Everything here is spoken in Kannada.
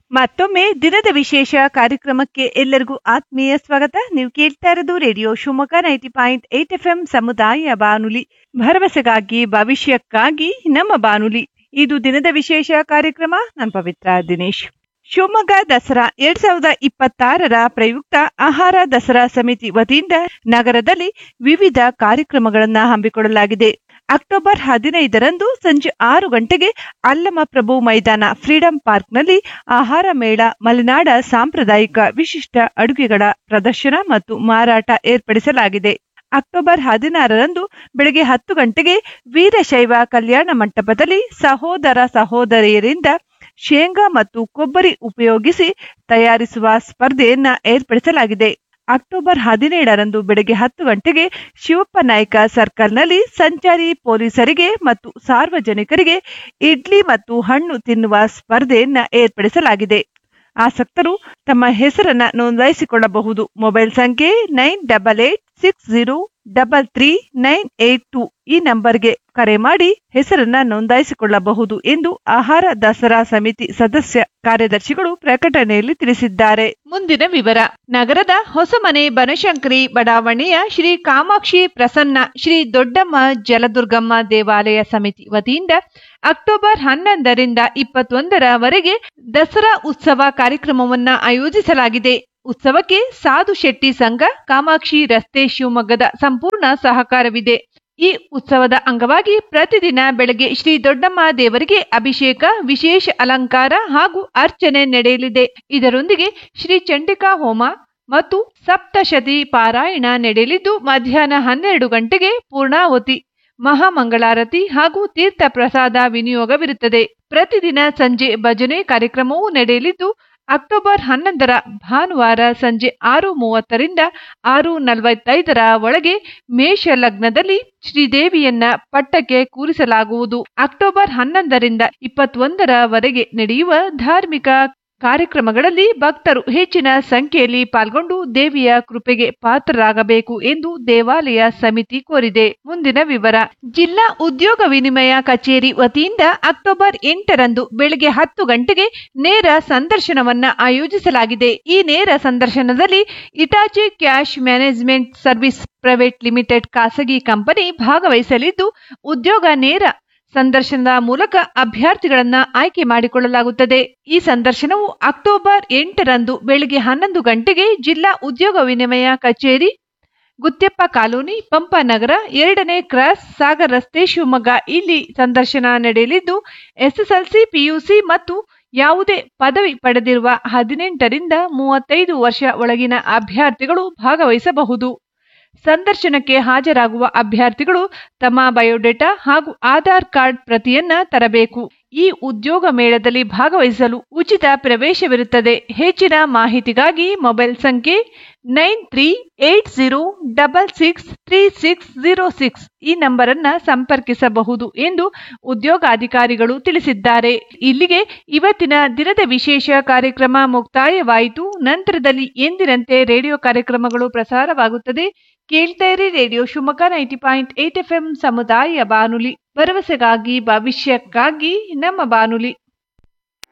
ಮತ್ತೊಮ್ಮೆ ದಿನದ ವಿಶೇಷ ಕಾರ್ಯಕ್ರಮಕ್ಕೆ ಎಲ್ಲರಿಗೂ ಆತ್ಮೀಯ ಸ್ವಾಗತ ನೀವು ಕೇಳ್ತಾ ಇರೋದು radio Shivamogga ninety point eight F M ಸಮುದಾಯ ಬಾನುಲಿ ಭರವಸೆಗಾಗಿ ಭವಿಷ್ಯಕ್ಕಾಗಿ ನಮ್ಮ ಬಾನುಲಿ ಇದು ದಿನದ ವಿಶೇಷ ಕಾರ್ಯಕ್ರಮ ನಾನು ಪವಿತ್ರ ದಿನೇಶ್ ಶಿವಮೊಗ್ಗ ದಸರಾ ಎರಡ್ ಸಾವಿರದ ಇಪ್ಪತ್ತಾರರ ಪ್ರಯುಕ್ತ ಆಹಾರ ದಸರಾ ಸಮಿತಿ ವತಿಯಿಂದ ನಗರದಲ್ಲಿ ವಿವಿಧ ಕಾರ್ಯಕ್ರಮಗಳನ್ನ ಹಮ್ಮಿಕೊಳ್ಳಲಾಗಿದೆ ಅಕ್ಟೋಬರ್ ಹದಿನೈದರಂದು ಸಂಜೆ ಆರು ಗಂಟೆಗೆ ಅಲ್ಲಮಪ್ರಭು ಮೈದಾನ ಫ್ರೀಡಂ ಪಾರ್ಕ್ನಲ್ಲಿ ಆಹಾರ ಮೇಳ ಮಲೆನಾಡ ಸಾಂಪ್ರದಾಯಿಕ ವಿಶಿಷ್ಟ ಅಡುಗೆಗಳ ಪ್ರದರ್ಶನ ಮತ್ತು ಮಾರಾಟ ಏರ್ಪಡಿಸಲಾಗಿದೆ ಅಕ್ಟೋಬರ್ ಹದಿನಾರರಂದು ಬೆಳಗ್ಗೆ ಹತ್ತು ಗಂಟೆಗೆ ವೀರಶೈವ ಕಲ್ಯಾಣ ಮಂಟಪದಲ್ಲಿ ಸಹೋದರ ಸಹೋದರಿಯರಿಂದ ಶೇಂಗಾ ಮತ್ತು ಕೊಬ್ಬರಿ ಉಪಯೋಗಿಸಿ ತಯಾರಿಸುವ ಸ್ಪರ್ಧೆಯನ್ನ ಏರ್ಪಡಿಸಲಾಗಿದೆ ಅಕ್ಟೋಬರ್ ಹದಿನೇಳರಂದು ಬೆಳಗ್ಗೆ ಹತ್ತು ಗಂಟೆಗೆ ಶಿವಪ್ಪ ನಾಯ್ಕ ಸರ್ಕಲ್ನಲ್ಲಿ ಸಂಚಾರಿ ಪೊಲೀಸರಿಗೆ ಮತ್ತು ಸಾರ್ವಜನಿಕರಿಗೆ ಇಡ್ಲಿ ಮತ್ತು ಹಣ್ಣು ತಿನ್ನುವ ಸ್ಪರ್ಧೆಯನ್ನ ಏರ್ಪಡಿಸಲಾಗಿದೆ ಆಸಕ್ತರು ತಮ್ಮ ಹೆಸರನ್ನ ನೋಂದಾಯಿಸಿಕೊಳ್ಳಬಹುದು ಮೊಬೈಲ್ ಸಂಖ್ಯೆ nine double eight six zero double three nine eight two ಈ ನಂಬರ್ಗೆ ಕರೆ ಮಾಡಿ ಹೆಸರನ್ನ ನೋಂದಾಯಿಸಿಕೊಳ್ಳಬಹುದು ಎಂದು ಆಹಾರ ದಸರಾ ಸಮಿತಿ ಸದಸ್ಯ ಕಾರ್ಯದರ್ಶಿಗಳು ಪ್ರಕಟಣೆಯಲ್ಲಿ ತಿಳಿಸಿದ್ದಾರೆ ಮುಂದಿನ ವಿವರ ನಗರದ ಹೊಸಮನೆ ಬನಶಂಕರಿ ಬಡಾವಣೆಯ ಶ್ರೀ ಕಾಮಾಕ್ಷಿ ಪ್ರಸನ್ನ ಶ್ರೀ ದೊಡ್ಡಮ್ಮ ಜಲದುರ್ಗಮ್ಮ ದೇವಾಲಯ ಸಮಿತಿ ವತಿಯಿಂದ ಅಕ್ಟೋಬರ್ ಹನ್ನೊಂದರಿಂದ ಇಪ್ಪತ್ತೊಂದರವರೆಗೆ ದಸರಾ ಉತ್ಸವ ಕಾರ್ಯಕ್ರಮವನ್ನ ಆಯೋಜಿಸಲಾಗಿದೆ ಉತ್ಸವಕ್ಕೆ ಸಾಧು ಶೆಟ್ಟಿ ಸಂಘ ಕಾಮಾಕ್ಷಿ ರಸ್ತೆ ಶಿವಮೊಗ್ಗದ ಸಂಪೂರ್ಣ ಸಹಕಾರವಿದೆ ಈ ಉತ್ಸವದ ಅಂಗವಾಗಿ ಪ್ರತಿದಿನ ಬೆಳಗ್ಗೆ ಶ್ರೀ ದೊಡ್ಡಮ್ಮ ದೇವರಿಗೆ ಅಭಿಷೇಕ ವಿಶೇಷ ಅಲಂಕಾರ ಹಾಗೂ ಅರ್ಚನೆ ನಡೆಯಲಿದೆ ಇದರೊಂದಿಗೆ ಶ್ರೀ ಚಂಡಿಕಾ ಹೋಮ ಮತ್ತು ಸಪ್ತಶತಿ ಪಾರಾಯಣ ನಡೆಯಲಿದ್ದು ಮಧ್ಯಾಹ್ನ ಹನ್ನೆರಡು ಗಂಟೆಗೆ ಪೂರ್ಣಾವತಿ ಮಹಾಮಂಗಳಾರತಿ ಹಾಗೂ ತೀರ್ಥ ಪ್ರಸಾದ ವಿನಿಯೋಗವಿರುತ್ತದೆ ಪ್ರತಿದಿನ ಸಂಜೆ ಭಜನೆ ಕಾರ್ಯಕ್ರಮವೂ ನಡೆಯಲಿದ್ದು ಅಕ್ಟೋಬರ್ ಹನ್ನೊಂದರ ಭಾನುವಾರ ಸಂಜೆ ಆರು ಮೂವತ್ತರಿಂದ ಆರು ನಲವತ್ತೈದರ ಒಳಗೆ ಮೇಷ ಲಗ್ನದಲ್ಲಿ ಶ್ರೀದೇವಿಯನ್ನ ಪಟ್ಟಕ್ಕೆ ಕೂರಿಸಲಾಗುವುದು ಅಕ್ಟೋಬರ್ ಹನ್ನೊಂದರಿಂದ ಇಪ್ಪತ್ತೊಂದರವರೆಗೆ ನಡೆಯುವ ಧಾರ್ಮಿಕ ಕಾರ್ಯಕ್ರಮಗಳಲ್ಲಿ ಭಕ್ತರು ಹೆಚ್ಚಿನ ಸಂಖ್ಯೆಯಲ್ಲಿ ಪಾಲ್ಗೊಂಡು ದೇವಿಯ ಕೃಪೆಗೆ ಪಾತ್ರರಾಗಬೇಕು ಎಂದು ದೇವಾಲಯ ಸಮಿತಿ ಕೋರಿದೆ ಮುಂದಿನ ವಿವರ ಜಿಲ್ಲಾ ಉದ್ಯೋಗ ವಿನಿಮಯ ಕಚೇರಿ ವತಿಯಿಂದ ಅಕ್ಟೋಬರ್ ಎಂಟರಂದು ಬೆಳಗ್ಗೆ ಹತ್ತು ಗಂಟೆಗೆ ನೇರ ಸಂದರ್ಶನವನ್ನ ಆಯೋಜಿಸಲಾಗಿದೆ ಈ ನೇರ ಸಂದರ್ಶನದಲ್ಲಿ Hitachi cash management service private limited ಖಾಸಗಿ ಕಂಪನಿ ಭಾಗವಹಿಸಲಿದ್ದು ಉದ್ಯೋಗ ನೇರ ಸಂದರ್ಶನದ ಮೂಲಕ ಅಭ್ಯರ್ಥಿಗಳನ್ನ ಆಯ್ಕೆ ಮಾಡಿಕೊಳ್ಳಲಾಗುತ್ತದೆ ಈ ಸಂದರ್ಶನವು ಅಕ್ಟೋಬರ್ ಎಂಟರಂದು ಬೆಳಗ್ಗೆ ಹನ್ನೊಂದು ಗಂಟೆಗೆ ಜಿಲ್ಲಾ ಉದ್ಯೋಗ ವಿನಿಮಯ ಕಚೇರಿ ಗುತ್ಯಪ್ಪ ಕಾಲೋನಿ ಪಂಪನಗರ ಎರಡನೇ ಕ್ರಾಸ್ ಸಾಗರ್ ರಸ್ತೆ ಶಿವಮೊಗ್ಗ ಇಲ್ಲಿ ಸಂದರ್ಶನ ನಡೆಯಲಿದ್ದು ಎಸ್ಎಸ್ಎಲ್ಸಿ ಪಿಯುಸಿ ಮತ್ತು ಯಾವುದೇ ಪದವಿ ಪಡೆದಿರುವ ಹದಿನೆಂಟರಿಂದ ಮೂವತ್ತೈದು ವರ್ಷ ಒಳಗಿನ ಅಭ್ಯರ್ಥಿಗಳು ಭಾಗವಹಿಸಬಹುದು ಸಂದರ್ಶನಕ್ಕೆ ಹಾಜರಾಗುವ ಅಭ್ಯರ್ಥಿಗಳು ತಮ್ಮ ಬಯೋಡೇಟಾ ಹಾಗೂ ಆಧಾರ್ ಕಾರ್ಡ್ ಪ್ರತಿಯನ್ನ ತರಬೇಕು ಈ ಉದ್ಯೋಗ ಮೇಳದಲ್ಲಿ ಭಾಗವಹಿಸಲು ಉಚಿತ ಪ್ರವೇಶವಿರುತ್ತದೆ ಹೆಚ್ಚಿನ ಮಾಹಿತಿಗಾಗಿ ಮೊಬೈಲ್ ಸಂಖ್ಯೆ nine three eight zero double six three six zero six ಈ ನಂಬರನ್ನ ಸಂಪರ್ಕಿಸಬಹುದು ಎಂದು ಉದ್ಯೋಗಾಧಿಕಾರಿಗಳು ತಿಳಿಸಿದ್ದಾರೆ ಇಲ್ಲಿಗೆ ಇವತ್ತಿನ ದಿನದ ವಿಶೇಷ ಕಾರ್ಯಕ್ರಮ ಮುಕ್ತಾಯವಾಯಿತು ನಂತರದಲ್ಲಿ ಎಂದಿನಂತೆ ರೇಡಿಯೋ ಕಾರ್ಯಕ್ರಮಗಳು ಪ್ರಸಾರವಾಗುತ್ತದೆ ಕೇಳ್ತಾ ಇರಿ radio Shivamogga ninety point eight F M ಸಮುದಾಯ ಬಾನುಲಿ ಭರವಸೆಗಾಗಿ ಭವಿಷ್ಯಕ್ಕಾಗಿ ನಮ್ಮ ಬಾನುಲಿ